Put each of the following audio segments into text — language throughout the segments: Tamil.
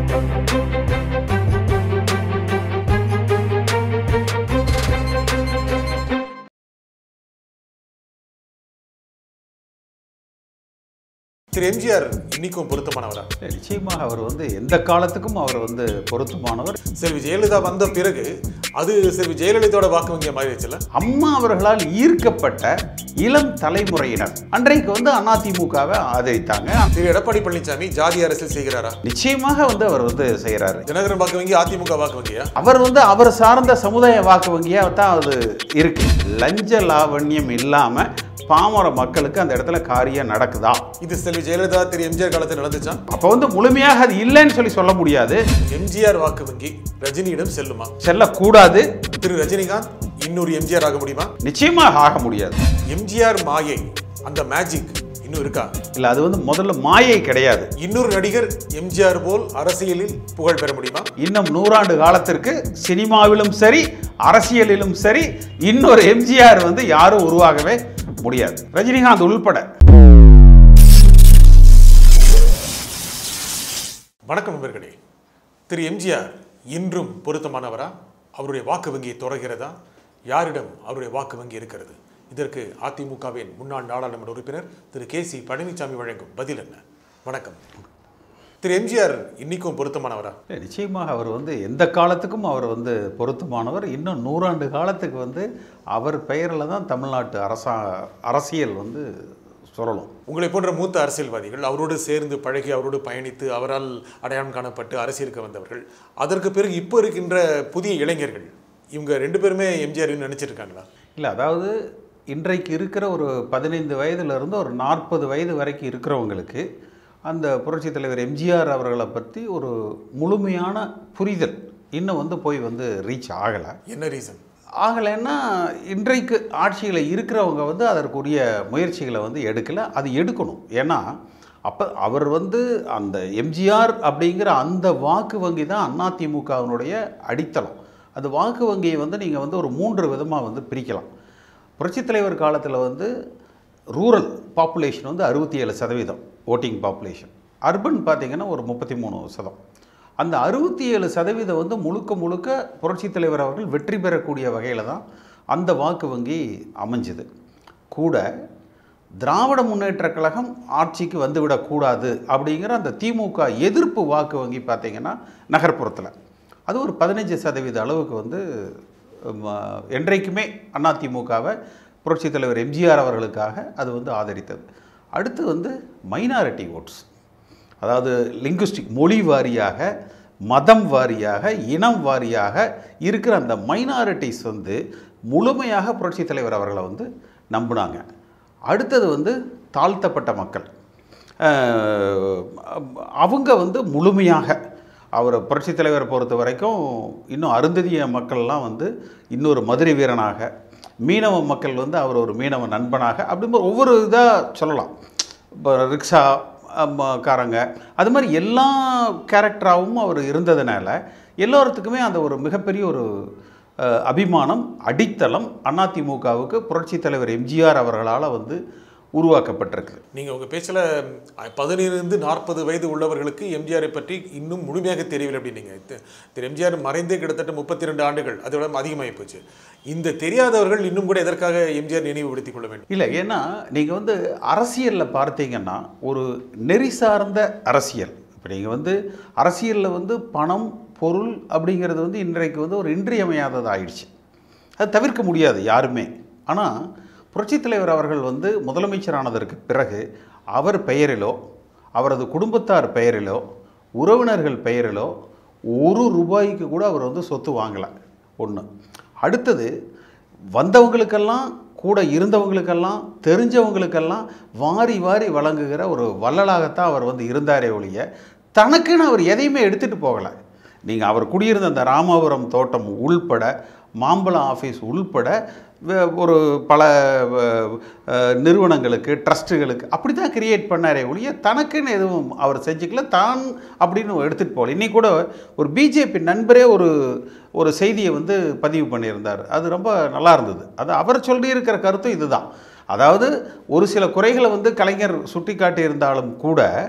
திரு எம்ஜிஆர் இன்னைக்கும் பொருத்தமானவரா நிச்சயமாக அவர் வந்து எந்த காலத்துக்கும் அவர் வந்து பொருத்தமானவர் செல்வி ஜெயலலிதா வந்த பிறகு அது செல்வி ஜெயலலிதாவோட வாக்கு வங்கியா மாறிடுச்சுல அம்மா அவர்களால் ஈர்க்கப்பட்ட இளம் தலைமுறையினர் அன்றைக்கு வந்து அதிமுகவை ஆதரித்தாங்க திரு எடப்பாடி பழனிசாமி ஜாதி அரசியல் செய்கிறாரா நிச்சயமாக வந்து அவர் வந்து செய்கிறாரு தினகரன் வாக்கு வங்கி அதிமுக வாக்கு வங்கியா அவர் வந்து அவர் சார்ந்த சமுதாய வாக்கு வங்கியாக தான் அது இருக்கு லஞ்ச லாவண்யம் இல்லாம பாமர மக்களுக்கு அந்த இடத்துல காரியம் நடக்குதா இது செல்வி ஜெயலலிதா திரு எம்ஜிஆர் காலத்தில் நடந்துச்சா அப்போ வந்து முழுமையாக அது இல்லைன்னு சொல்லி சொல்ல முடியாது எம்ஜிஆர் வாக்கு வங்கி ரஜினியிடம் செல்லுமா செல்லக்கூடாது திரு ரஜினிகாந்த் இன்னொரு எம்ஜிஆர் ஆக முடியுமா நிச்சயமாக ஆக முடியாது எம்ஜிஆர் மாயை அந்த மேஜிக் இன்னும் இருக்கா இல்லை அது வந்து முதல்ல மாயை கிடையாது இன்னொரு நடிகர் எம்ஜிஆர் போல் அரசியலில் புகழ் பெற முடியுமா இன்னும் நூறாண்டு காலத்திற்கு சினிமாவிலும் சரி அரசியலிலும் சரி இன்னொரு எம்ஜிஆர் வந்து யாரும் உருவாகவே முடியாது ரஜினிகாந்த் உள்பட வணக்கம் நண்பர்களே திரு எம்ஜிஆர் இன்றும் பொருத்தமானவரா அவருடைய வாக்கு வங்கியை தொடர்கிறதா யாரிடம் அவருடைய வாக்கு வங்கி இருக்கிறது இதற்கு அதிமுகவின் முன்னாள் நாடாளுமன்ற உறுப்பினர் திரு கே சி பழனிசாமி வழங்கும் பதில் என்ன வணக்கம் திரு எம்ஜிஆர் இன்னைக்கும் பொருத்தமானவரா நிச்சயமாக அவர் வந்து எந்த காலத்துக்கும் அவர் வந்து பொருத்தமானவர் இன்னும் நூறாண்டு காலத்துக்கு வந்து அவர் பெயரில் தான் தமிழ்நாட்டு அரசா அரசியல் வந்து சொல்லணும் உங்களை போன்ற மூத்த அரசியல்வாதிகள் அவரோடு சேர்ந்து பழகி அவரோடு பயணித்து அவரால் அடையாளம் காணப்பட்டு அரசியலுக்கு வந்தவர்கள் அதற்கு பிறகு இப்போ இருக்கின்ற புதிய இளைஞர்கள் இவங்க ரெண்டு பேருமே எம்ஜிஆர் நினைச்சிருக்காங்களா இல்லை அதாவது இன்றைக்கு இருக்கிற ஒரு பதினைந்து வயதிலிருந்து ஒரு நாற்பது வயது வரைக்கும் இருக்கிறவங்களுக்கு அந்த புரட்சித் தலைவர் எம்ஜிஆர் அவர்களை பற்றி ஒரு முழுமையான புரிதல் இன்னும் வந்து போய் வந்து ரீச் ஆகலை என்ன ரீசன் ஆகலைன்னா இன்றைக்கு ஆட்சியில் இருக்கிறவங்க வந்து அதற்குரிய முயற்சிகளை வந்து எடுக்கலை அது எடுக்கணும் ஏன்னா அப்போ அவர் வந்து அந்த எம்ஜிஆர் அப்படிங்கிற அந்த வாக்கு வங்கி தான் அதிமுகவினுடைய அடித்தளம் அந்த வாக்கு வங்கியை வந்து நீங்கள் வந்து ஒரு மூன்று விதமாக வந்து பிரிக்கலாம் புரட்சித் தலைவர் காலத்தில் வந்து ரூரல் பாப்புலேஷன் வந்து அறுபத்தி ஏழு சதவீதம் ஓட்டிங் பாப்புலேஷன் அர்பன் பார்த்தீங்கன்னா ஒரு முப்பத்தி மூணு சதம் அந்த அறுபத்தி ஏழு சதவீதம் வந்து முழுக்க முழுக்க புரட்சித் தலைவர் அவர்கள் வெற்றி பெறக்கூடிய வகையில் தான் அந்த வாக்கு வங்கி அமைஞ்சுது கூட திராவிட முன்னேற்றக் கழகம் ஆட்சிக்கு வந்துவிடக்கூடாது அப்படிங்கிற அந்த திமுக எதிர்ப்பு வாக்கு வங்கி பார்த்தீங்கன்னா நகர்ப்புறத்தில் அது ஒரு பதினஞ்சு சதவீத அளவுக்கு வந்து ம, என்றைக்குமே அதிமுகவை புரட்சித் தலைவர் எம்ஜிஆர் அவர்களுக்காக அது வந்து ஆதரித்தது அடுத்து வந்து மைனாரிட்டி ஓட்ஸ் அதாவது லிங்குஸ்டிக் மொழி வாரியாக மதம் வாரியாக இனம் வாரியாக இருக்கிற அந்த மைனாரிட்டிஸ் வந்து முழுமையாக புரட்சித் தலைவர் அவர்களை வந்து நம்பினாங்க அடுத்தது வந்து தாழ்த்தப்பட்ட மக்கள் அஹ், அவங்க வந்து முழுமையாக அவர் புரட்சித் தலைவரை பொறுத்த வரைக்கும் இன்னும் அருந்ததிய மக்கள்லாம் வந்து இன்னொரு மதுரை வீரனாக மீனவ மக்கள் வந்து அவர் ஒரு மீனவ நண்பனாக அப்படிங்கிற ஒவ்வொரு இதாக சொல்லலாம் இப்போ ரிக்ஷா அம்ம, காரங்க அது மாதிரி எல்லா கேரக்டராகவும் அவர் இருந்ததுனால எல்லோருத்துக்குமே அந்த ஒரு மிகப்பெரிய ஒரு அஹ், அபிமானம் அடித்தளம் அதிமுகவுக்கு புரட்சித் தலைவர் எம்ஜிஆர் அவர்களால் வந்து உருவாக்கப்பட்டிருக்கு நீங்கள் உங்கள் பேச்சில் பதினிலிருந்து நாற்பது வயது உள்ளவர்களுக்கு எம்ஜிஆரை பற்றி இன்னும் முழுமையாக தெரியவில்லை அப்படின்னீங்க தி- திரு எம்ஜிஆர் மறைந்தே கிட்டத்தட்ட முப்பத்தி ரெண்டு ஆண்டுகள் அதோட அதிகமாகி போச்சு இந்த தெரியாதவர்கள் இன்னும் கூட எதற்காக எம்ஜிஆர் நினைவுபடுத்திக் கொள்ள வேண்டும் இல்லை ஏன்னா நீங்கள் வந்து அரசியலில் பார்த்தீங்கன்னா ஒரு நெறி சார்ந்த அரசியல் இப்போ நீங்கள் வந்து அரசியலில் வந்து பணம் பொருள் அப்படிங்கிறது வந்து இன்றைக்கு வந்து ஒரு இன்றியமையாதது ஆயிடுச்சு அது தவிர்க்க முடியாது யாருமே ஆனால் புரட்சித் தலைவர் அவர்கள் வந்து முதலமைச்சரானதற்கு பிறகு அவர் பெயரிலோ அவரது குடும்பத்தார் பெயரிலோ உறவினர்கள் பெயரிலோ ஒரு ரூபாய்க்கு கூட அவர் வந்து சொத்து வாங்கலை ஒன்று அடுத்தது வந்தவங்களுக்கெல்லாம் கூட இருந்தவங்களுக்கெல்லாம் தெரிஞ்சவங்களுக்கெல்லாம் வாரி வாரி வழங்குகிற ஒரு வள்ளலாகத்தான் அவர் வந்து இருந்தாரே ஒழிய தனக்குன்னு அவர் எதையுமே எடுத்துகிட்டு போகலை நீங்கள் அவர் குடியிருந்த அந்த ராமாபுரம் தோட்டம் உள்பட மாம்பழம் ஆஃபீஸ் உள்பட வே- ஒரு பல வ- அஹ், நிறுவனங்களுக்கு ட்ரஸ்ட்டுகளுக்கு அப்படி தான் கிரியேட் பண்ணாரே ஒழிய தனக்குன்னு எதுவும் அவர் செஞ்சுக்கல தான் அப்படின்னு எடுத்துகிட்டு போகல இன்னைக்கு கூட ஒரு பிஜேபி நண்பரே ஒரு ஒரு செய்தியை வந்து பதிவு பண்ணியிருந்தார் அது ரொம்ப நல்லா இருந்தது அது அவர் சொல்லியிருக்கிற கருத்தும் இதுதான் அதாவது ஒரு சில குறைகளை வந்து கலைஞர் சுட்டிக்காட்டி இருந்தாலும் கூட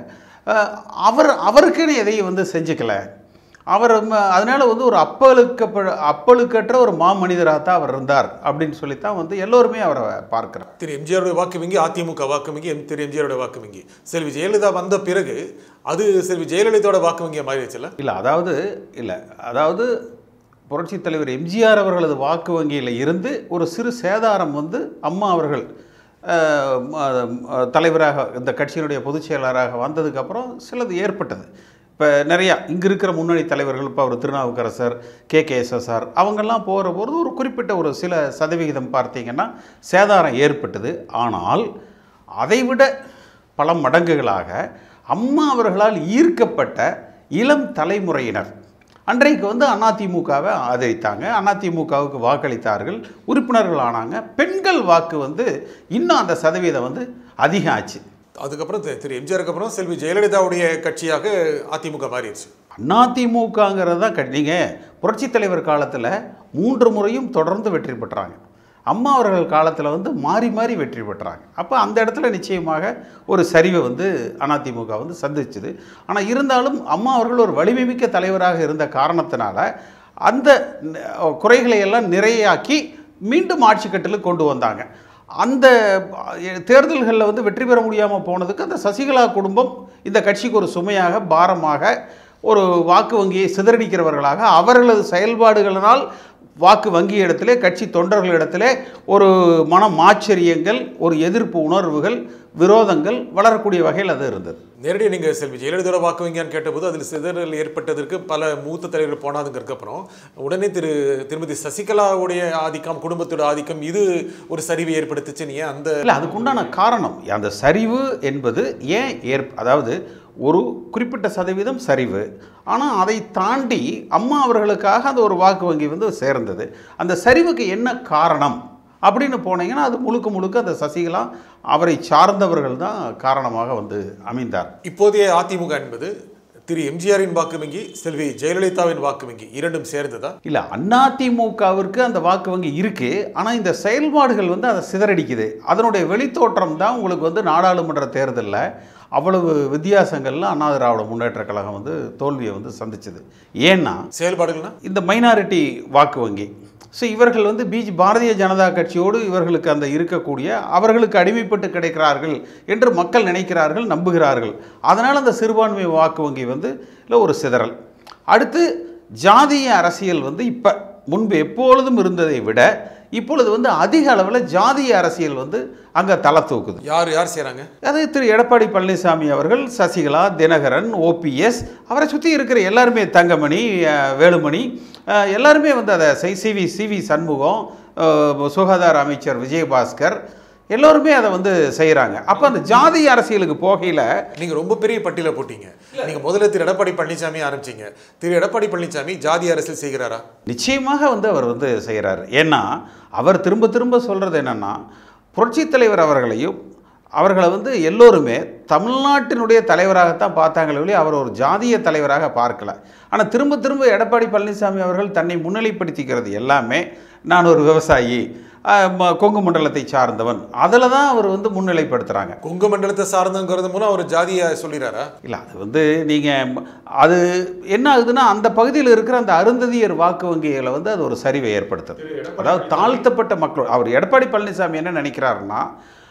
அஹ், அவர் அவருக்குன்னு எதையும் வந்து செஞ்சுக்கல அவர் ம- அதனால வந்து ஒரு அப்பழுக்க அப்பழுக்கற்ற ஒரு மாமனிதராக தான் அவர் இருந்தார் அப்படின்னு சொல்லித்தான் வந்து எல்லோருமே அவரை பார்க்குறார் திரு எம்ஜிஆருடைய வாக்கு வங்கி அதிமுக வாக்கு வங்கி எம் திரு எம்ஜிஆருடைய வாக்கு வங்கி செல்வி ஜெயலலிதா வந்த பிறகு அது செல்வி ஜெயலலிதாவோட வாக்கு வங்கியா மாறிடுச்சுல்ல இல்லை அதாவது இல்லை அதாவது புரட்சித் தலைவர் எம்ஜிஆர் அவர்களது வாக்கு வங்கியில் இருந்து ஒரு சிறு சேதாரம் வந்து அம்மா அவர்கள் அஹ், ம- ம- தலைவராக இந்த கட்சியினுடைய பொதுச் செயலாளராக வந்ததுக்கப்புறம் சிலது ஏற்பட்டது இப்போ நிறையா இங்கே இருக்கிற முன்னணி தலைவர்கள் இப்போ அவர் திருநாவுக்கரசர் கே கே எஸ்எஸ்ஆர் அவங்கெல்லாம் போகிற போது ஒரு குறிப்பிட்ட ஒரு சில சதவிகிதம் பார்த்தீங்கன்னா சேதாரம் ஏற்பட்டது ஆனால் அதைவிட பல மடங்குகளாக அம்மா அவர்களால் ஈர்க்கப்பட்ட இளம் தலைமுறையினர் அன்றைக்கு வந்து அதிமுகவை ஆதரித்தாங்க அதிமுகவுக்கு வாக்களித்தார்கள் உறுப்பினர்கள் ஆனாங்க பெண்கள் வாக்கு வந்து இன்னும் அந்த சதவீதம் வந்து அதிகம் ஆச்சு அதுக்கப்புறம் தி- திரு எம்ஜிஆருக்கு அப்புறம் செல்வி ஜெயலலிதாவுடைய கட்சியாக அதிமுக மாறிடுச்சு அதிமுகங்கிறது தான் கட் நீங்கள் புரட்சித் தலைவர் காலத்தில் மூன்று முறையும் தொடர்ந்து வெற்றி பெற்றாங்க அம்மா அவர்கள் காலத்தில் வந்து மாறி மாறி வெற்றி பெற்றாங்க அப்போ அந்த இடத்துல நிச்சயமாக ஒரு சரிவை வந்து அதிமுக வந்து சந்திச்சுது ஆனால் இருந்தாலும் அம்மா அவர்கள் ஒரு வலிமை மிக்க தலைவராக இருந்த காரணத்தினால அந்த ந- குறைகளை எல்லாம் நிறையாக்கி மீண்டும் ஆட்சி கட்டிலுக்கு கொண்டு வந்தாங்க அந்த தேர்தல்களில் வந்து வெற்றி பெற முடியாமல் போனதுக்கு அந்த சசிகலா குடும்பம் இந்த கட்சிக்கு ஒரு சுமையாக பாரமாக ஒரு வாக்கு வங்கியை சிதறடிக்கிறவர்களாக அவர்களது செயல்பாடுகளினால் வாக்கு வங்கி இடத்திலே கட்சி தொண்டர்களிடத்திலே ஒரு மன ஆச்சரியங்கள் ஒரு எதிர்ப்பு உணர்வுகள் விரோதங்கள் வளரக்கூடிய வகையில் அது இருந்தது நேரடியாக நீங்கள் செல்வி ஜெயலலிதாவோட வாக்கு வங்கியான்னு கேட்டபோது அதில் சிதறல் ஏற்பட்டதற்கு பல மூத்த தலைவர்கள் போனாதுங்கிறதுக்கு அப்புறம் உடனே திரு திருமதி சசிகலாவுடைய ஆதிக்கம் குடும்பத்தோட ஆதிக்கம் இது ஒரு சரிவை ஏற்படுத்துச்சுன்னு ஏன் அந்த இல்லை அதுக்குண்டான காரணம் அந்த சரிவு என்பது ஏன் ஏற் அதாவது ஒரு குறிப்பிட்ட சதவீதம் சரிவு ஆனால் அதை தாண்டி அம்மா அவர்களுக்காக அந்த ஒரு வாக்கு வங்கி வந்து சேர்ந்தது அந்த சரிவுக்கு என்ன காரணம் அப்படின்னு போனீங்கன்னா அது முழுக்க முழுக்க அந்த சசிகலா அவரை சார்ந்தவர்கள் தான் காரணமாக வந்து அமைந்தார் இப்போதைய அதிமுக என்பது திரு எம்ஜிஆரின் வாக்கு வங்கி செல்வி ஜெயலலிதாவின் வாக்கு வங்கி இரண்டும் சேர்ந்ததா இல்லை அதிமுகவிற்கு அந்த வாக்கு வங்கி இருக்குது ஆனால் இந்த செயல்பாடுகள் வந்து அதை சிதறடிக்குது அதனுடைய வெளித்தோற்றம் தான் உங்களுக்கு வந்து நாடாளுமன்ற தேர்தலில் அவ்வளவு வித்தியாசங்கள்ல அண்ணா திராவிட முன்னேற்ற கழகம் வந்து தோல்வியை வந்து சந்திச்சது ஏன்னா செயல்பாடுகள்னா இந்த மைனாரிட்டி வாக்கு வங்கி ஸோ இவர்கள் வந்து பிஜி பாரதிய ஜனதா கட்சியோடு இவர்களுக்கு அந்த இருக்கக்கூடிய அவர்களுக்கு அடிமைப்பட்டு கிடைக்கிறார்கள் என்று மக்கள் நினைக்கிறார்கள் நம்புகிறார்கள் அதனால் அந்த சிறுபான்மை வாக்கு வங்கி வந்து இல்லை ஒரு சிதறல் அடுத்து ஜாதிய அரசியல் வந்து இப்போ முன்பு எப்பொழுதும் இருந்ததை விட இப்பொழுது வந்து அதிக அளவில் ஜாதிய அரசியல் வந்து அங்கே தலை தூக்குது யார் யார் செய்கிறாங்க அது திரு எடப்பாடி பழனிசாமி அவர்கள் சசிகலா தினகரன் ஓபிஎஸ் அவரை சுற்றி இருக்கிற எல்லாருமே தங்கமணி அஹ், வேலுமணி அஹ், எல்லாருமே வந்து அதை செய் சிவி சிவி சண்முகம் அஹ், சுகாதார அமைச்சர் விஜயபாஸ்கர் எல்லோருமே அதை வந்து செய்கிறாங்க அப்போ அந்த ஜாதி அரசியலுக்கு போகையில் நீங்க ரொம்ப பெரிய பட்டியலை போட்டீங்க நீங்க முதல்ல திரு எடப்பாடி பழனிசாமி ஆரம்பிச்சீங்க திரு எடப்பாடி பழனிசாமி ஜாதி அரசியல் செய்கிறாரா நிச்சயமாக வந்து அவர் வந்து செய்கிறார் ஏன்னா அவர் திரும்ப திரும்ப சொல்கிறது என்னென்னா புரட்சித் தலைவர் அவர்களையும் அவர்களை வந்து எல்லோருமே தமிழ்நாட்டினுடைய தலைவராகத்தான் பார்த்தாங்களே ஒழிய அவர் ஒரு ஜாதிய தலைவராக பார்க்கல ஆனால் திரும்ப திரும்ப எடப்பாடி பழனிசாமி அவர்கள் தன்னை முன்னிலைப்படுத்திக்கிறது எல்லாமே நான் ஒரு விவசாயி ஆஹ், ம- கொங்கு மண்டலத்தை சார்ந்தவன் அதில் தான் அவர் வந்து முன்னிலைப்படுத்துகிறாங்க கொங்கு மண்டலத்தை சார்ந்தங்கிறது மூலம் அவர் ஜாதியை சொல்லிடுறாரா இல்லை அது வந்து நீங்கள் அது என்ன ஆகுதுன்னா அந்த பகுதியில் இருக்கிற அந்த அருந்ததியர் வாக்கு வங்கிகளை வந்து அது ஒரு சரிவை ஏற்படுத்துது அதாவது தாழ்த்தப்பட்ட மக்கள் அவர் எடப்பாடி பழனிசாமி என்ன நினைக்கிறாருன்னா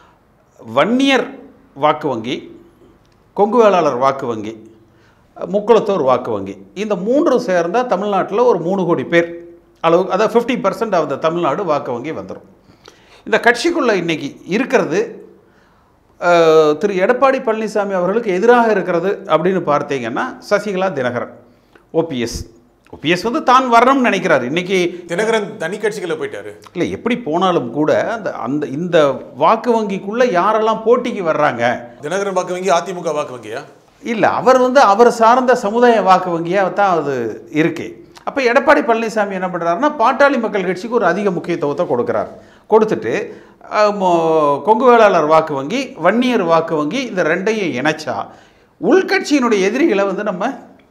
வன்னியர் வாக்கு வங்கி கொங்கு வேளாளர் வாக்கு வங்கி முக்குளத்தோர் வாக்கு வங்கி இந்த மூன்றும் சேர்ந்தால் தமிழ்நாட்டில் ஒரு மூணு கோடி பேர் அளவு அதாவது fifty percent of the Tamil Nadu வாக்கு வங்கி வந்துடும் இந்த கட்சிக்குள்ளே இன்னைக்கு இருக்கிறது அஹ், திரு எடப்பாடி பழனிசாமி அவர்களுக்கு எதிராக இருக்கிறது அப்படின்னு பார்த்தீங்கன்னா சசிகலா தினகரன் ஓபிஎஸ் ஓபிஎஸ் வந்து தான் வரணும்னு நினைக்கிறாரு இன்னைக்கு தினகரன் தனி கட்சிகளை போயிட்டாரு இல்லை எப்படி போனாலும் கூட அந்த அந்த இந்த வாக்கு வங்கிக்குள்ளே யாரெல்லாம் போட்டிக்கு வர்றாங்க தினகரன் வாக்கு வங்கி அதிமுக வாக்கு வங்கியா இல்லை அவர் வந்து அவர் சார்ந்த சமுதாய வாக்கு வங்கியாக தான் அது இருக்கு அப்போ எடப்பாடி பழனிசாமி என்ன பண்ணுறாருன்னா பாட்டாளி மக்கள் கட்சிக்கு ஒரு அதிக முக்கியத்துவத்தை கொடுக்குறார் கொடுத்துட்டு அஹ், மொ- கொங்கு வேளாளர் வாக்கு வங்கி வன்னியர் வாக்கு வங்கி இந்த ரெண்டையும் இணைச்சா உள்கட்சியினுடைய எதிரிகளை வந்து நம்ம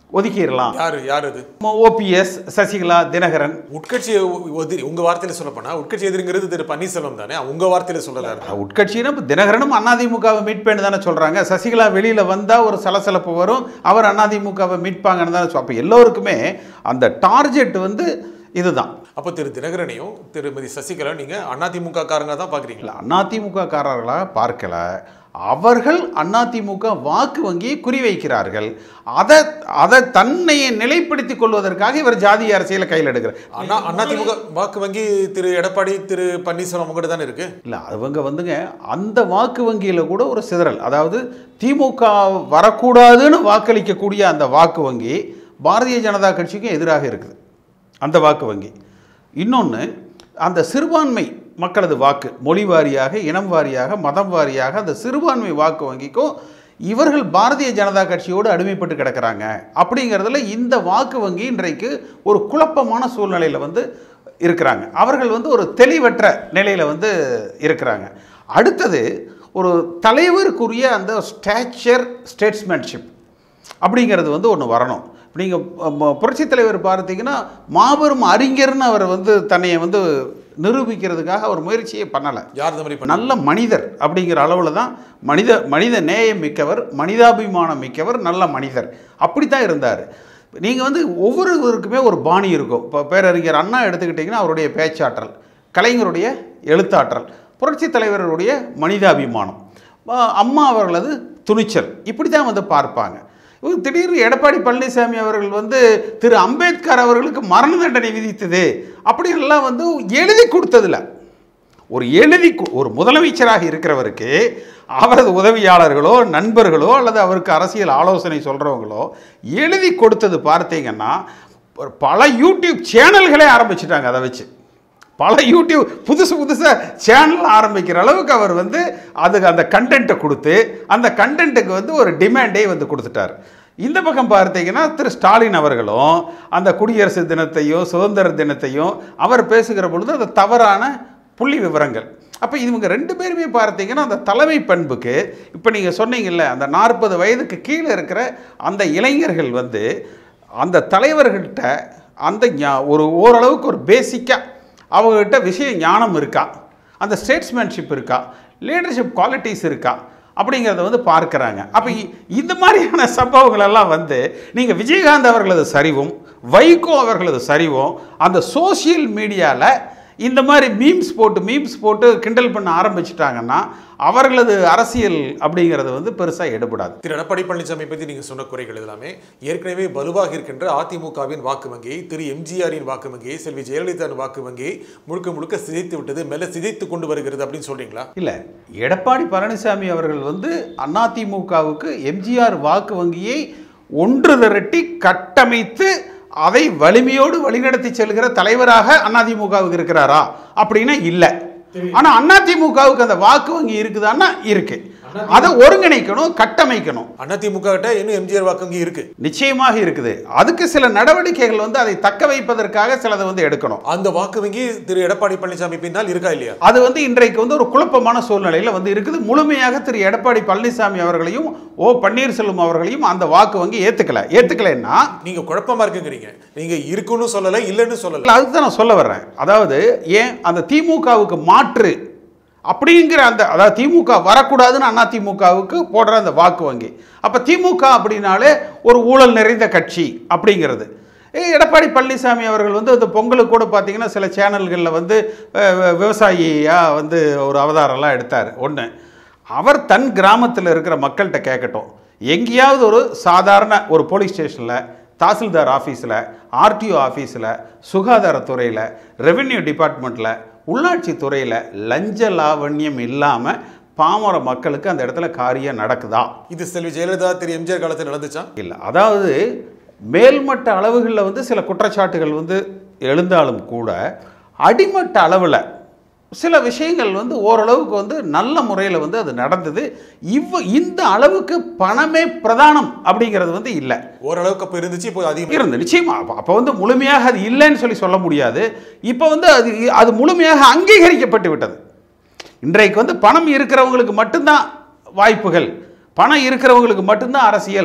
ஒதுக்கிடலாம் யாரு யார் அது ஓபிஎஸ் சசிகலா தினகரன் உட்கட்சி எதிரி உங்க வார்த்தையில சொல்ல போனா உட்கட்சி எதிரிங்கிறது திரு பன்னீர்செல்வம் தானே உங்க வார்த்தையில சொல்றதா இருந்தா உட்கட்சியினா இப்ப தினகரனும் அதிமுகவை மீட் பண்ணி தானே சொல்கிறாங்க சசிகலா வெளியில் வந்தால் ஒரு சலசலப்பு வரும் அவர் அதிமுகவை மீட்பாங்கன்னு தானே சொல் அப்போ எல்லோருக்குமே அந்த டார்கெட் வந்து இதுதான் அப்ப திரு தினகரனையும் திருமதி சசிகலா நீங்க அதிமுக காரங்க தான் பாக்குறீங்களா இல்லை அதிமுக காரர்களாக பார்க்கல அவர்கள் அதிமுக வாக்கு வங்கியை குறிவைக்கிறார்கள் அதை அதை தன்னை நிலைப்படுத்திக் கொள்வதற்காக இவர் ஜாதி அரசியலை கையில் எடுக்கிறார் அண்ணா அதிமுக வாக்கு வங்கி திரு எடப்பாடி திரு பன்னீர்செல்வம் உங்ககிட்ட தானே இருக்கு இல்லை அவங்க வந்துங்க அந்த வாக்கு வங்கியில் கூட ஒரு சிதறல் அதாவது திமுக வரக்கூடாதுன்னு வாக்களிக்கக்கூடிய அந்த வாக்கு வங்கி பாரதிய ஜனதா கட்சிக்கும் எதிராக இருக்குது அந்த வாக்கு வங்கி இன்னொன்று அந்த சிறுபான்மை மக்களது வாக்கு மொழி வாரியாக இனம் வாரியாக மதம் வாரியாக அந்த சிறுபான்மை வாக்கு வங்கிக்கும் இவர்கள் பாரதிய ஜனதா கட்சியோடு அடிமைப்பட்டு கிடக்கிறாங்க அப்படிங்கிறதுல இந்த வாக்கு வங்கி இன்றைக்கு ஒரு குழப்பமான சூழ்நிலையில் வந்து இருக்கிறாங்க அவர்கள் வந்து ஒரு தெளிவற்ற நிலையில் வந்து இருக்கிறாங்க அடுத்தது ஒரு தலைவருக்குரிய அந்த ஸ்டாச்சர் ஸ்டேட்ஸ்மேன்ஷிப் அப்படிங்கிறது வந்து ஒன்று வரணும் நீங்கள் புரட்சித் தலைவர் பார்த்தீங்கன்னா மாபெரும் அறிஞர்னு அவர் வந்து தன்னை வந்து நிரூபிக்கிறதுக்காக அவர் முயற்சியே பண்ணலை யார் இந்த மாதிரி பண்ண நல்ல மனிதர் அப்படிங்கிற அளவில் தான் மனித மனித நேயம் மிக்கவர் மனிதாபிமானம் மிக்கவர் நல்ல மனிதர் அப்படி தான் இருந்தார் நீங்கள் வந்து ஒவ்வொருவருக்குமே ஒரு பாணி இருக்கும் இப்போ பேரறிஞர் அண்ணா எடுத்துக்கிட்டிங்கன்னா அவருடைய பேச்சாற்றல் கலைஞருடைய எழுத்தாற்றல் புரட்சித் தலைவருடைய மனிதாபிமானம் அஹ் அம்மா அவர்களது துணிச்சல் இப்படி தான் வந்து பார்ப்பாங்க இவங்க திடீர்னு எடப்பாடி பழனிசாமி அவர்கள் வந்து திரு அம்பேத்கர் அவர்களுக்கு மரண தண்டனை விதித்தது அப்படின்லாம் வந்து எழுதி கொடுத்ததில்ல ஒரு எழுதி கு- ஒரு முதலமைச்சராக இருக்கிறவருக்கு அவரது உதவியாளர்களோ நண்பர்களோ அல்லது அவருக்கு அரசியல் ஆலோசனை சொல்கிறவங்களோ எழுதி கொடுத்தது பார்த்தீங்கன்னா ஒரு பல யூடியூப் சேனல்களே ஆரம்பிச்சிட்டாங்க அதை வச்சு பல யூடியூப் புதுசு புதுசாக சேனல் ஆரம்பிக்கிற அளவுக்கு அவர் வந்து அதுக்கு அந்த கண்டென்ட்டை கொடுத்து அந்த கண்டென்ட்டுக்கு வந்து ஒரு டிமாண்டே வந்து கொடுத்துட்டார் இந்த பக்கம் பார்த்தீங்கன்னா திரு ஸ்டாலின் அவர்களும் அந்த குடியரசு தினத்தையும் சுதந்திர தினத்தையும் அவர் பேசுகிற பொழுது அது தவறான புள்ளி விவரங்கள் அப்போ இவங்க ரெண்டு பேருமே பார்த்தீங்கன்னா அந்த தலைமை பண்புக்கு இப்போ நீங்கள் சொன்னீங்கல்ல அந்த நாற்பது வயதுக்கு கீழே இருக்கிற அந்த இளைஞர்கள் வந்து அந்த தலைவர்கள்ட்ட அந்த ஞா- ஒரு ஓரளவுக்கு ஒரு பேசிக்காக அவங்ககிட்ட விஷய ஞானம் இருக்கா அந்த ஸ்டேட்ஸ்மேன்ஷிப் இருக்கா லீடர்ஷிப் குவாலிட்டிஸ் இருக்கா அப்படிங்கிறத வந்து பார்க்குறாங்க அப்போ இ- இந்த மாதிரியான சம்பவங்கள் எல்லாம் வந்து நீங்கள் விஜயகாந்த் அவர்களது சரிவும் வைகோ அவர்களது சரிவும் அந்த சோஷியல் மீடியாவில் இந்த மாதிரி மீம்ஸ் போட்டு மீம்ஸ் போட்டு கிண்டல் பண்ண ஆரம்பிச்சிட்டாங்கன்னா அவர்களது அரசியல் அப்படிங்கிறது வந்து பெருசாக எடுபடாது திரு எடப்பாடி பழனிசாமி பற்றி நீங்க சொன்ன குறைகள் எல்லாமே ஏற்கனவே வலுவாக இருக்கின்ற அதிமுகவின் வாக்கு வங்கியை திரு எம்ஜிஆரின் வாக்கு வங்கியை செல்வி ஜெயலலிதாவின் வாக்கு வங்கியை முழுக்க முழுக்க சிதைத்து விட்டது மெல்ல சிதைத்து கொண்டு வருகிறது அப்படின்னு சொல்றீங்களா இல்லை எடப்பாடி பழனிசாமி அவர்கள் வந்து அதிமுகவுக்கு எம்ஜிஆர் வாக்கு வங்கியை ஒன்று திரட்டி கட்டமைத்து அதை வலிமையோடு வழிநடத்தி செல்கிற தலைவராக அதிமுகவுக்கு இருக்கிறாரா அப்படின்னா இல்லை ஆனா அதிமுகவுக்கு அந்த வாக்கு வங்கி இருக்குதான்னா இருக்கு அதை ஒருங்கிணைக்கணும் கட்டமைக்கணும் அதிமுக கிட்ட இன்னும் எம்ஜிஆர் வாக்கு வங்கி இருக்கு நிச்சயமாக இருக்குது அதுக்கு சில நடவடிக்கைகள் வந்து அதை தக்க வைப்பதற்காக சிலதை வந்து எடுக்கணும் அந்த வாக்கு வங்கி திரு எடப்பாடி பழனிசாமி பின்னால் இருக்கா இல்லையா அது வந்து இன்றைக்கு வந்து ஒரு குழப்பமான சூழ்நிலையில் வந்து இருக்குது முழுமையாக திரு எடப்பாடி பழனிசாமி அவர்களையும் ஓ பன்னீர்செல்வம் அவர்களையும் அந்த வாக்கு வங்கி ஏத்துக்கல ஏத்துக்கலைன்னா நீங்க குழப்பமா இருக்குங்கிறீங்க நீங்க இருக்குன்னு சொல்லல இல்லைன்னு சொல்லல இல்ல, அதுக்கு தான் நான் சொல்ல வர்றேன் அதாவது ஏன் அந்த திமுகவுக்கு மாற்று அப்படிங்கிற அந்த அதாவது திமுக வரக்கூடாதுன்னு அண்ணா திமுகவுக்கு போடுற அந்த வாக்கு வங்கி அப்போ திமுக அப்படின்னாலே ஒரு ஊழல் நிறைந்த கட்சி அப்படிங்கிறது ஏய், எடப்பாடி பழனிசாமி அவர்கள் வந்து அந்த பொங்கலுக்கு கூட பார்த்தீங்கன்னா சில சேனல்களில் வந்து அஹ், விவசாயியாக வந்து ஒரு அவதாரம்லாம் எடுத்தார் ஒன்று அவர் தன் கிராமத்தில் இருக்கிற மக்கள்கிட்ட கேட்கட்டும் எங்கேயாவது ஒரு சாதாரண ஒரு போலீஸ் ஸ்டேஷனில் தாசில்தார் ஆஃபீஸில் ஆர்டிஓ ஆஃபீஸில் சுகாதாரத்துறையில் ரெவென்யூ டிபார்ட்மெண்ட்டில் உள்ளாட்சி துறையில் லஞ்ச லாவண்யம் இல்லாமல் பாமர மக்களுக்கு அந்த இடத்துல காரியம் நடக்குதா இது செல்வி ஜெயலலிதா திரு எம்ஜிஆர் காலத்தில் நடந்துச்சா இல்லை அதாவது மேல்மட்ட அளவுகளில் வந்து சில குற்றச்சாட்டுகள் வந்து எழுந்தாலும் கூட அடிமட்ட அளவில் சில விஷயங்கள் வந்து ஓரளவுக்கு வந்து நல்ல முறையில் வந்து அது நடந்தது இவ் இந்த அளவுக்கு பணமே பிரதானம் அப்படிங்கிறது வந்து இல்லை ஓரளவுக்கு அப்ப இருந்துச்சு இப்போ அதிகம் இருந்து நிச்சயமா அப்போ அப்போ வந்து முழுமையாக அது இல்லைன்னு சொல்லி சொல்ல முடியாது இப்போ வந்து அது அது முழுமையாக அங்கீகரிக்கப்பட்டு விட்டது இன்றைக்கு வந்து பணம் இருக்கிறவங்களுக்கு மட்டும்தான் வாய்ப்புகள் பணம் இருக்கிறவங்களுக்கு மட்டும்தான் அரசியல்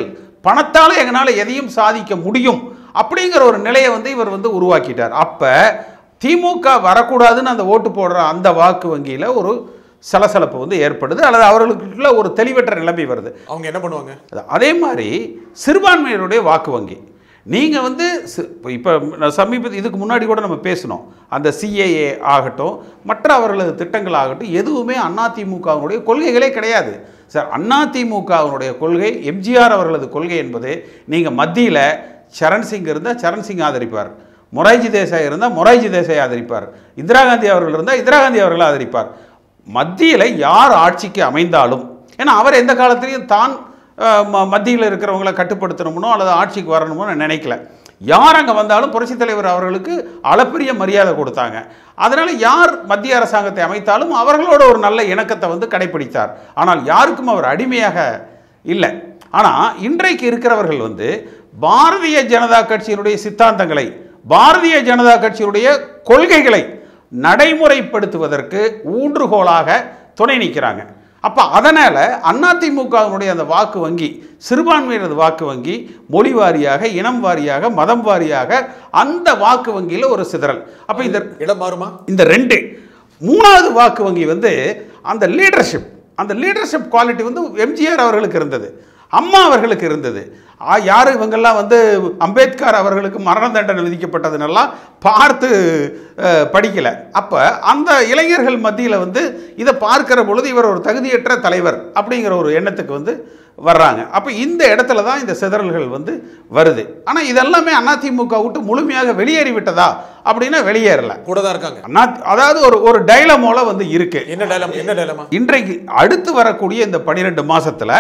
பணத்தால் எங்களால் எதையும் சாதிக்க முடியும் அப்படிங்கிற ஒரு நிலையை வந்து இவர் வந்து உருவாக்கிட்டார் அப்போ திமுக வரக்கூடாதுன்னு அந்த ஓட்டு போடுற அந்த வாக்கு வங்கியில் ஒரு சலசலப்பு வந்து ஏற்படுது அல்லது அவர்களுக்குள்ள ஒரு தெளிவற்ற நிலைமை வருது அவங்க என்ன பண்ணுவாங்க அது- அதே மாதிரி சிறுபான்மையினருடைய வாக்கு வங்கி நீங்கள் வந்து இப்போ சமீப இதுக்கு முன்னாடி கூட நம்ம பேசினோம் அந்த சிஏஏ ஆகட்டும் மற்ற அவர்களது திட்டங்கள் ஆகட்டும் எதுவுமே அதிமுகவினுடைய கொள்கைகளே கிடையாது சார் அதிமுகவினுடைய கொள்கை எம்ஜிஆர் அவர்களது கொள்கை என்பது நீங்கள் மத்தியில் சரண் சிங் இருந்தால் சரண் சிங் ஆதரிப்பார் மொராய்ஜி தேசாய் இருந்தால் மொராய்ஜி தேசாய் ஆதரிப்பார் இந்திரா காந்தி அவர்கள் இருந்தால் இந்திரா காந்தி அவர்கள் ஆதரிப்பார் மத்தியில் யார் ஆட்சிக்கு அமைந்தாலும் ஏன்னா அவர் எந்த காலத்திலையும் தான் மத்தியில் இருக்கிறவங்களை கட்டுப்படுத்தணுமோ அல்லது ஆட்சிக்கு வரணுமோ நினைக்கல யார் அங்கே வந்தாலும் புரட்சித் தலைவர் அவர்களுக்கு அளப்பரிய மரியாதை கொடுத்தாங்க அதனால் யார் மத்திய அரசாங்கத்தை அமைத்தாலும் அவர்களோட ஒரு நல்ல இணக்கத்தை வந்து கடைப்பிடித்தார் ஆனால் யாருக்கும் அவர் அடிமையாக இல்லை ஆனால் இன்றைக்கு இருக்கிறவர்கள் வந்து பாரதிய ஜனதா கட்சியினுடைய சித்தாந்தங்களை பாரதிய ஜனதா கட்சியினுடைய கொள்கைகளை நடைமுறைப்படுத்துவதற்கு ஊன்றுகோலாக துணை நிற்கிறாங்க அப்போ அதனால் அதிமுகவினுடைய அந்த வாக்கு வங்கி சிறுபான்மையினது வாக்கு வங்கி மொழி வாரியாக இனம் வாரியாக மதம் வாரியாக அந்த வாக்கு வங்கியில் ஒரு சிதறல் அப்போ இந்த இடம் மாறுமா இந்த ரெண்டு மூணாவது வாக்கு வங்கி வந்து அந்த லீடர்ஷிப் அந்த லீடர்ஷிப் குவாலிட்டி வந்து எம்ஜிஆர் அவர்களுக்கு இருந்தது அம்மா அவர்களுக்கு இருந்தது ஆ, யார் இவங்கெல்லாம் வந்து அம்பேத்கர் அவர்களுக்கு மரண தண்டனை விதிக்கப்பட்டதுன்னெல்லாம் பார்த்து அஹ், படிக்கல அப்போ அந்த இளைஞர்கள் மத்தியில் வந்து இதை பார்க்கிற பொழுது இவர் ஒரு தகுதியற்ற தலைவர் அப்படிங்கிற ஒரு எண்ணத்துக்கு வந்து வர்றாங்க அப்போ இந்த இடத்துல தான் இந்த சிதறல்கள் வந்து வருது ஆனால் இதெல்லாமே அதிமுக விட்டு முழுமையாக வெளியேறி விட்டதா அப்படின்னா வெளியேறல கூட தான் இருக்காங்க அண்ணா அதாவது ஒரு ஒரு டைலமோல வந்து இருக்கு என்ன டைலம் என்ன டைலமா இன்றைக்கு அடுத்து வரக்கூடிய இந்த பன்னிரெண்டு மாசத்துல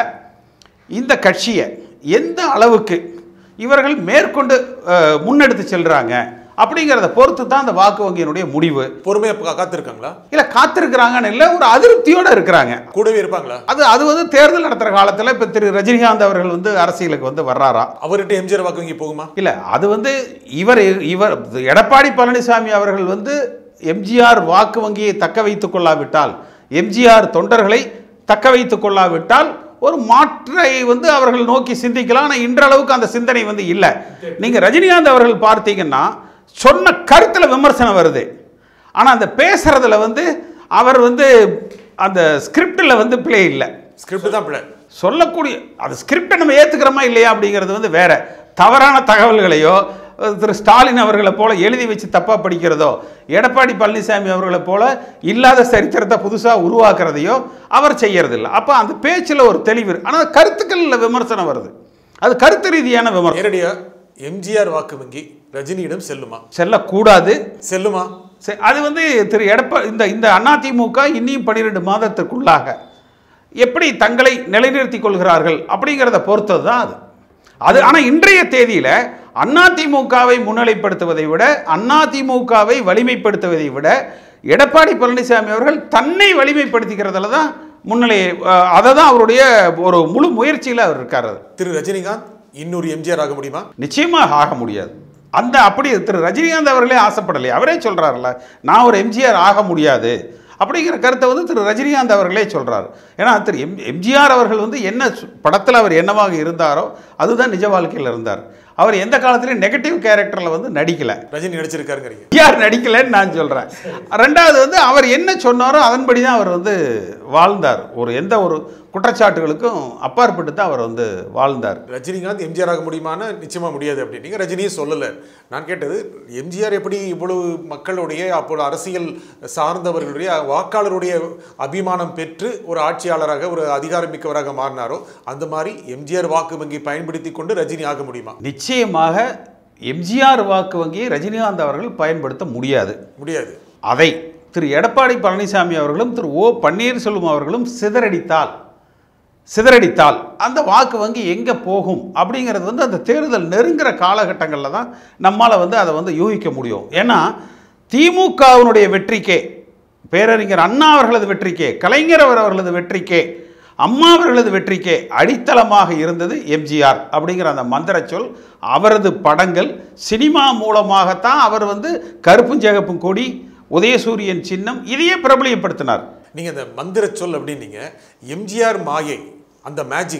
இந்த கட்சியை எந்த அளவுக்கு இவர்கள் மேற்கொண்டு அஹ், முன்னெடுத்து செல்றாங்க அப்படிங்கிறத பொறுத்து தான் அந்த வாக்கு வங்கியினுடைய முடிவு பொறுமையா கா- காத்திருக்காங்களா இல்லை காத்திருக்கிறாங்கன்னு இல்லை ஒரு அதிருப்தியோட இருக்கிறாங்க கூடவே இருப்பாங்களா அது அது வந்து தேர்தல் நடத்துகிற காலத்தில் இப்போ திரு ரஜினிகாந்த் அவர்கள் வந்து அரசியலுக்கு வந்து வர்றாரா அவர்கிட்ட எம்ஜிஆர் வாக்கு வங்கி போகுமா இல்லை அது வந்து இவர் இவர் எடப்பாடி பழனிசாமி அவர்கள் வந்து எம்ஜிஆர் வாக்கு வங்கியை தக்க வைத்துக் கொள்ளாவிட்டால் எம்ஜிஆர் தொண்டர்களை தக்க வைத்துக் கொள்ளாவிட்டால் ஒரு மாற்றை வந்து அவர்கள் நோக்கி சிந்திக்கலாம் ஆனால் இன்றளவுக்கு அந்த சிந்தனை வந்து இல்லை நீங்கள் ரஜினிகாந்த் அவர்கள் பார்த்தீங்கன்னா சொன்ன கருத்தில் விமர்சனம் வருது ஆனால் அந்த பேசுறதுல வந்து அவர் வந்து அந்த ஸ்கிரிப்டில் வந்து பிழை இல்லை ஸ்கிரிப்ட் தான் பிள்ளை சொல்லக்கூடிய அது ஸ்கிரிப்டை நம்ம ஏற்றுக்கிறோமா இல்லையா அப்படிங்கிறது வந்து வேற தவறான தகவல்களையோ அஹ், திரு ஸ்டாலின் அவர்களை போல எழுதி வச்சு தப்பாக படிக்கிறதோ எடப்பாடி பழனிசாமி அவர்களை போல இல்லாத சரித்திரத்தை புதுசாக உருவாக்குறதையோ அவர் செய்யறதில்ல அப்போ அந்த பேச்சில் ஒரு தெளிவு ஆனால் கருத்துக்களில் விமர்சனம் வருது அது கருத்து ரீதியான விமர்சனம் நேரடியா எம்ஜிஆர் வாக்கு வங்கி ரஜினியிடம் செல்லுமா செல்லக்கூடாது செல்லுமா சரி அது வந்து திரு எடப்பா இந்த இந்த அதிமுக இன்னியும் பன்னிரெண்டு மாதத்திற்குள்ளாக எப்படி தங்களை நிலைநிறுத்திக் கொள்கிறார்கள் அப்படிங்கிறத பொறுத்தது தான் அது அது ஆனால் இன்றைய தேதியில் அதிமுகவை முன்னிலைப்படுத்துவதை விட அதிமுகவை வலிமைப்படுத்துவதை விட எடப்பாடி பழனிசாமி அவர்கள் தன்னை வலிமைப்படுத்திக்கிறதுல தான் முன்னிலை அஹ், அதை தான் அவருடைய ஒரு முழு முயற்சியில் அவர் இருக்கார் திரு ரஜினிகாந்த் இன்னொரு எம்ஜிஆர் ஆக முடியுமா நிச்சயமாக ஆக முடியாது அந்த அப்படி திரு ரஜினிகாந்த் அவர்களே ஆசைப்படலையே அவரே சொல்றாருல்ல நான் ஒரு எம்ஜிஆர் ஆக முடியாது அப்படிங்கிற கருத்தை வந்து திரு ரஜினிகாந்த் அவர்களே சொல்றாரு ஏன்னா திரு எம் எம்ஜிஆர் அவர்கள் வந்து என்ன படத்தில் அவர் என்னவாக இருந்தாரோ அதுதான் நிஜ வாழ்க்கையில் இருந்தார் அவர் எந்த காலத்திலையும் நெகட்டிவ் கேரக்டரில் வந்து நடிக்கலை ரஜினி நடிச்சிருக்காருங்கிறீங்க யார் நடிக்கலைன்னு நான் சொல்கிறேன் ரெண்டாவது வந்து அவர் என்ன சொன்னாரோ அதன்படி தான் அவர் வந்து வாழ்ந்தார் ஒரு எந்த ஒரு குற்றச்சாட்டுகளுக்கும் அப்பாற்பட்டு தான் அவர் வந்து வாழ்ந்தார் ரஜினிகாந்த் எம்ஜிஆர் ஆக முடியுமான்னு நிச்சயமா முடியாது அப்படின்னீங்க ரஜினியே சொல்லலை நான் கேட்டது எம்ஜிஆர் எப்படி இவ்வளவு மக்களுடைய அப்போது அரசியல் சார்ந்தவர்களுடைய வாக்காளருடைய அபிமானம் பெற்று ஒரு ஆட்சியாளராக ஒரு அதிகாரமிக்கவராக மாறினாரோ அந்த மாதிரி எம்ஜிஆர் வாக்கு வங்கி பயன்படுத்தி கொண்டு ரஜினி ஆக முடியுமா நிச்சயமாக எம்ஜிஆர் வாக்கு வங்கியை ரஜினிகாந்த் அவர்கள் பயன்படுத்த முடியாது முடியாது அதை திரு எடப்பாடி பழனிசாமி அவர்களும் திரு ஓ பன்னீர்செல்வம் அவர்களும் சிதறடித்தால் சிதறடித்தால் அந்த வாக்கு வங்கி எங்கே போகும் அப்படிங்கிறது வந்து அந்த தேர்தல் நெருங்குற காலகட்டங்களில் தான் நம்மால் வந்து அதை வந்து யூகிக்க முடியும் ஏன்னா திமுகவினுடைய வெற்றிக்கே பேரறிஞர் அண்ணா அவர்களது வெற்றிக்கே கலைஞர் அவர் அவர்களது வெற்றிக்கே அம்மா அவர்களது வெற்றிக்கே அடித்தளமாக இருந்தது எம்ஜிஆர் அப்படிங்கிற அந்த மந்திர சொல் அவரது படங்கள் சினிமா மூலமாகத்தான் அவர் வந்து கருப்பும் சிகப்பும் கொடி உதயசூரியன் சின்னம் இதையே பிரபலியப்படுத்தினார் நீங்க அந்த மந்திர சொல் அப்படின்னீங்க எம்ஜிஆர் மாயை அந்த மேஜிக்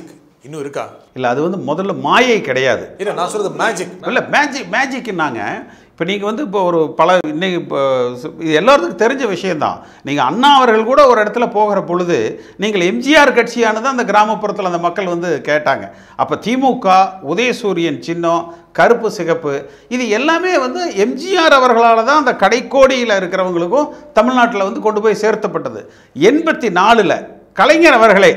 இன்னும் இருக்கா இல்லை அது வந்து முதல்ல மாயை கிடையாது இல்ல நான் சொல்றது மேஜிக் இல்லை மேஜிக் மேஜிக்னாங்க இப்போ நீங்கள் வந்து இப்போ ஒரு பல இன்னைக்கு இப்போ சு- இது எல்லாத்துக்கும் தெரிஞ்ச விஷயம்தான் நீங்கள் அண்ணா அவர்கள் கூட ஒரு இடத்துல போகிற பொழுது நீங்கள் எம்ஜிஆர் கட்சியானது அந்த கிராமப்புறத்தில் அந்த மக்கள் வந்து கேட்டாங்க அப்போ திமுக உதயசூரியன் சின்னம் கருப்பு சிகப்பு இது எல்லாமே வந்து எம்ஜிஆர் அவர்களால் தான் அந்த கடைக்கோடியில் இருக்கிறவங்களுக்கும் தமிழ்நாட்டில் வந்து கொண்டு போய் சேர்த்தப்பட்டது எண்பத்தி நாலில் கலைஞர் அவர்களே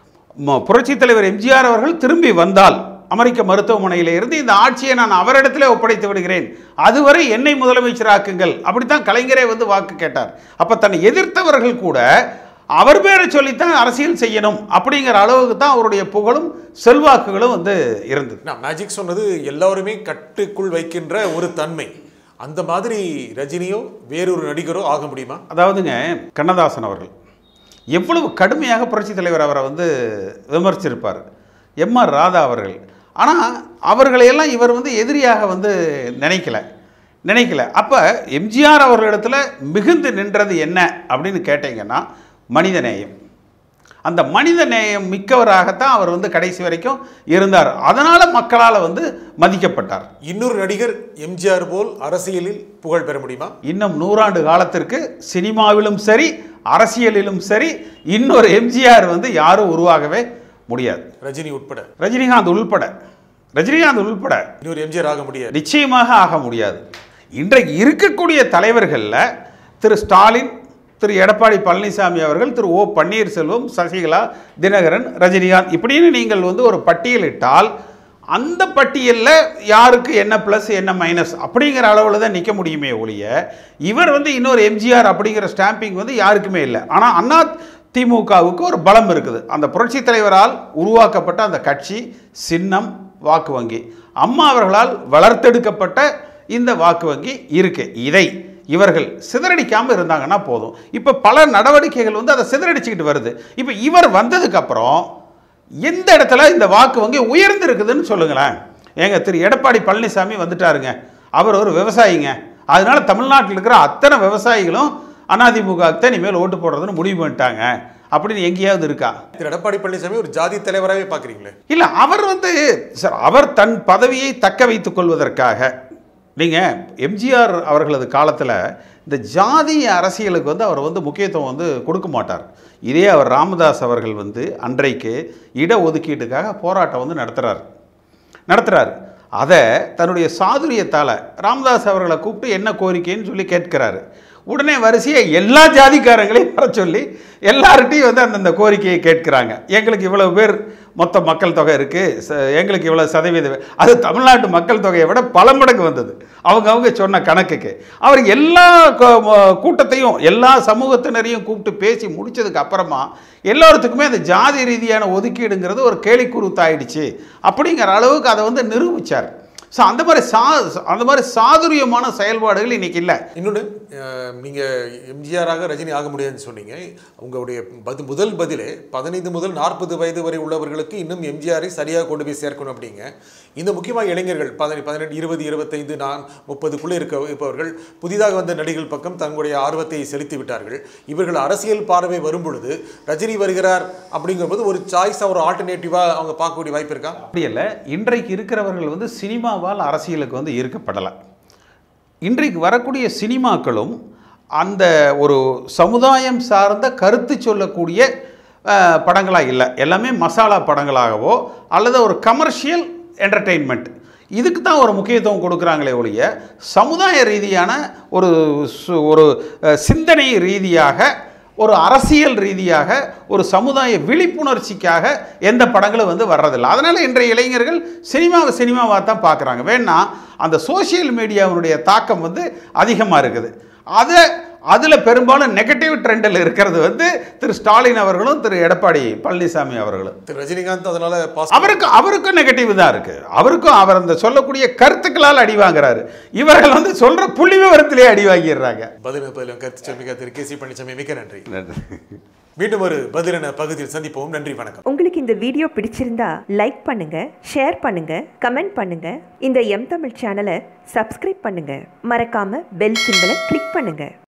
ம- புரட்சித் தலைவர் எம்ஜிஆர் அவர்கள் திரும்பி வந்தால் அமெரிக்க மருத்துவமனையில் இருந்து இந்த ஆட்சியை நான் அவரிடத்திலே ஒப்படைத்து விடுகிறேன் அதுவரை என்னை முதலமைச்சராக்குங்கள் அப்படித்தான் கலைஞரே வந்து வாக்கு கேட்டார் அப்ப தன்னை எதிர்த்தவர்கள் கூட அவர் பேரை சொல்லித்தான் அரசியல் செய்யணும் அப்படிங்கிற அளவுக்கு தான் அவருடைய புகழும் செல்வாக்குகளும் வந்து இருந்தது நான் மேஜிக் சொன்னது எல்லாருமே கட்டுக்குள் வைக்கின்ற ஒரு தன்மை அந்த மாதிரி ரஜினியோ வேறொரு நடிகரோ ஆக முடியுமா அதாவதுங்க கண்ணதாசன் அவர்கள் எவ்வளவு கடுமையாக புரட்சித் தலைவர் அவரை வந்து விமர்சிச்சிருப்பார் எம்ஆர் ராதா அவர்கள் ஆனால் அவர்களையெல்லாம் இவர் வந்து எதிரியாக வந்து நினைக்கல நினைக்கல அப்போ எம்ஜிஆர் அவர்களிடத்துல மிகுந்து நின்றது என்ன அப்படின்னு கேட்டீங்கன்னா மனிதநேயம் அந்த மனித நேயம் மிக்கவராகத்தான் அவர் வந்து கடைசி வரைக்கும் இருந்தார் அதனால் மக்களால் வந்து மதிக்கப்பட்டார் இன்னொரு நடிகர் எம்ஜிஆர் போல் அரசியலில் புகழ் பெற முடியுமா இன்னும் நூறாண்டு காலத்திற்கு சினிமாவிலும் சரி அரசியலிலும் சரி இன்னொரு எம்ஜிஆர் வந்து யாரும் உருவாகவே முடியாது ரஜினி உட்பட ரஜினிகாந்த் உள்பட ரஜினிகாந்த் உள்பட இன்னொரு எம்ஜிஆர் ஆக முடியாது நிச்சயமாக ஆக முடியாது இன்றைக்கு இருக்கக்கூடிய தலைவர்களில் திரு ஸ்டாலின் திரு எடப்பாடி பழனிசாமி அவர்கள் திரு ஓ பன்னீர்செல்வம் சசிகலா தினகரன் ரஜினிகாந்த் இப்படின்னு நீங்கள் வந்து ஒரு பட்டியலிட்டால் அந்த பட்டியலில் யாருக்கு என்ன ப்ளஸ் என்ன மைனஸ் அப்படிங்கிற அளவில் தான் நிற்க முடியுமே ஒழிய இவர் வந்து இன்னொரு எம்ஜிஆர் அப்படிங்கிற ஸ்டாம்பிங் வந்து யாருக்குமே இல்லை ஆனால் அண்ணா திமுகவுக்கு ஒரு பலம் இருக்குது அந்த புரட்சித் தலைவரால் உருவாக்கப்பட்ட அந்த கட்சி சின்னம் வாக்கு வங்கி அம்மா அவர்களால் வளர்த்தெடுக்கப்பட்ட இந்த வாக்கு வங்கி இருக்கு இதை இவர்கள் சிதறடிக்காமல் இருந்தாங்கன்னா போதும் இப்போ பல நடவடிக்கைகள் வந்து அதை சிதறடிச்சுக்கிட்டு வருது இப்போ இவர் வந்ததுக்கு அப்புறம் எந்த இடத்துல இந்த வாக்கு வங்கி உயர்ந்திருக்குதுன்னு சொல்லுங்களேன் ஏங்க திரு எடப்பாடி பழனிசாமி வந்துட்டாருங்க அவர் ஒரு விவசாயிங்க அதனால தமிழ்நாட்டில் இருக்கிற அத்தனை விவசாயிகளும் அதிமுகவுக்கு தான் இனிமேல் ஓட்டு போடுறதுன்னு முடிவு பண்ணிட்டாங்க அப்படின்னு எங்கேயாவது இருக்கா திரு எடப்பாடி பழனிசாமி ஒரு ஜாதி தலைவராகவே பார்க்குறீங்களே இல்லை அவர் வந்து சார் அவர் தன் பதவியை தக்க வைத்துக் கொள்வதற்காக நீங்கள் எம்ஜிஆர் அவர்களது காலத்தில் இந்த ஜாதிய அரசியலுக்கு வந்து அவர் வந்து முக்கியத்துவம் வந்து கொடுக்க மாட்டார் இதே அவர் ராமதாஸ் அவர்கள் வந்து அன்றைக்கு இடஒதுக்கீட்டுக்காக போராட்டம் வந்து நடத்துகிறார் நடத்துகிறார் அதை தன்னுடைய சாதுரியத்தால் ராமதாஸ் அவர்களை கூப்பிட்டு என்ன கோரிக்கைன்னு சொல்லி கேட்கிறாரு உடனே வரிசையை எல்லா ஜாதிக்காரங்களையும் வர சொல்லி எல்லார்கிட்டையும் வந்து அந்தந்த கோரிக்கையை கேட்குறாங்க எங்களுக்கு இவ்வளவு பேர் மொத்த மக்கள் தொகை இருக்குது எங்களுக்கு இவ்வளோ சதவீதம் வே- அது தமிழ்நாட்டு மக்கள் தொகையை விட பல மடங்கு வந்தது அவங்க அவங்க சொன்ன கணக்குக்கு அவர் எல்லா க- ம- கூட்டத்தையும் எல்லா சமூகத்தினரையும் கூப்பிட்டு பேசி முடிச்சதுக்கு அப்புறமா எல்லாத்துக்குமே அந்த ஜாதி ரீதியான ஒதுக்கீடுங்கிறது ஒரு கேலிக்குருத்தாயிடுச்சு அப்படிங்கிற அளவுக்கு அதை வந்து நிரூபித்தார் ஸோ அந்த மாதிரி சா அந்த மாதிரி சாதுரியமான செயல்பாடுகள் இன்னைக்கு இல்லை இன்னொன்று நீங்கள் எம்ஜிஆராக ரஜினி ஆக முடியாதுன்னு சொன்னீங்க உங்களுடைய பது முதல் பதிலே பதினைந்து முதல் நாற்பது வயது வரை உள்ளவர்களுக்கு இன்னும் எம்ஜிஆரை சரியாக கொண்டு போய் சேர்க்கணும் அப்படிங்க இந்த முக்கியமாக இளைஞர்கள் பதினெட்டு பதினெட்டு இருபது இருபத்தைந்து நான் முப்பதுக்குள்ளே இருக்க இருப்பவர்கள் புதிதாக வந்த நடிகர்கள் பக்கம் தங்களுடைய ஆர்வத்தை செலுத்தி விட்டார்கள் இவர்கள் அரசியல் பார்வை வரும் பொழுது ரஜினி வருகிறார் அப்படிங்கும்போது ஒரு சாய்ஸாக ஒரு ஆல்டர்னேட்டிவாக அவங்க பார்க்கக்கூடிய வாய்ப்பு இருக்கா அப்படி இல்லை இன்றைக்கு இருக்கிறவர்கள் வந்து சினிமாவால் அரசியலுக்கு வந்து ஈர்க்கப்படலை இன்றைக்கு வரக்கூடிய சினிமாக்களும் அந்த ஒரு சமுதாயம் சார்ந்த கருத்து சொல்லக்கூடிய படங்களாக இல்லை எல்லாமே மசாலா படங்களாகவோ அல்லது ஒரு கமர்ஷியல் என்டர்டெயின்மெண்ட் இதுக்கு தான் ஒரு முக்கியத்துவம் கொடுக்குறாங்களே ஒழிய சமுதாய ரீதியான ஒரு சு- ஒரு அஹ், சிந்தனை ரீதியாக ஒரு அரசியல் ரீதியாக ஒரு சமுதாய விழிப்புணர்ச்சிக்காக எந்த படங்களும் வந்து வர்றதில்லை அதனால் இன்றைய இளைஞர்கள் சினிமாவை சினிமாவாக தான் பார்க்குறாங்க வேணா அந்த சோஷியல் மீடியாவுடைய தாக்கம் வந்து அதிகமாக இருக்குது அதை அதில் பெரும்பாலும் நெகட்டிவ் ட்ரெண்டில் இருக்கிறது வந்து திரு ஸ்டாலின் அவர்களும் திரு எடப்பாடி பழனிசாமி அவர்களும் திரு ரஜினிகாந்த் அதனால பாஸ் அவருக்கு அவருக்கும் நெகட்டிவ் தான் இருக்கு அவருக்கும் அவர் அந்த சொல்லக்கூடிய கருத்துக்களால் அடி வாங்குறாரு இவர்கள் வந்து சொல்ற புள்ளி விவரத்திலே அடி வாங்கிடுறாங்க பதில் பதிலும் கருத்து சொல்மிக்க திரு கே சி பழனிசாமி மிக்க நன்றி மீண்டும் ஒரு பதிலென பகுதியில் சந்திப்போம் நன்றி வணக்கம் உங்களுக்கு இந்த வீடியோ பிடிச்சிருந்தா லைக் பண்ணுங்க ஷேர் பண்ணுங்க கமெண்ட் பண்ணுங்க இந்த எம் தமிழ் சேனலை சப்ஸ்கிரைப் பண்ணுங்க மறக்காம பெல் சிம்பலை கிளிக் பண்ணுங்க